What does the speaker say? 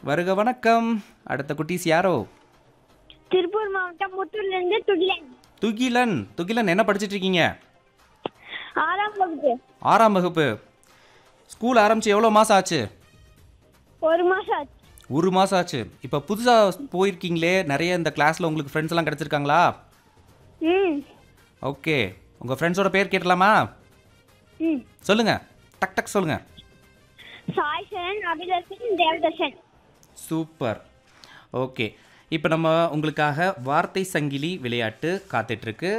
வருக வணக்கம் அடுத்த குட்டீஸ் யாரோ திருப்பூர் மாவட்டம் முத்தூர்லேருந்து துடிலன் துகிலன் துகிலன் என்ன படிச்சிட்டு இருக்கீங்க ஆறாம் வகுப்பு ஆறாம் வகுப்பு ஸ்கூல் ஆரம்பிச்சு எவ்வளோ மாதம் ஆச்சு ஒரு மாசம் ஆச்சு ஒரு மாதம் ஆச்சு இப்போ புதுசாக போயிருக்கீங்களே நிறைய இந்த கிளாஸில் உங்களுக்கு ஃப்ரெண்ட்ஸ் எல்லாம் கிடச்சிருக்காங்களா ம் ஓகே உங்கள் ஃப்ரெண்ட்ஸோட பேர் கேட்டலாமா ம் சொல்லுங்கள் டக் டக் சொல்லுங்கள் சாய்சரன் அபிதர்சன் தேவதர்ஷன் சூப்பர் ஓகே இப்போ நம்ம உங்களுக்காக வார்த்தை சங்கிலி விளையாட்டு காத்துட்ருக்கு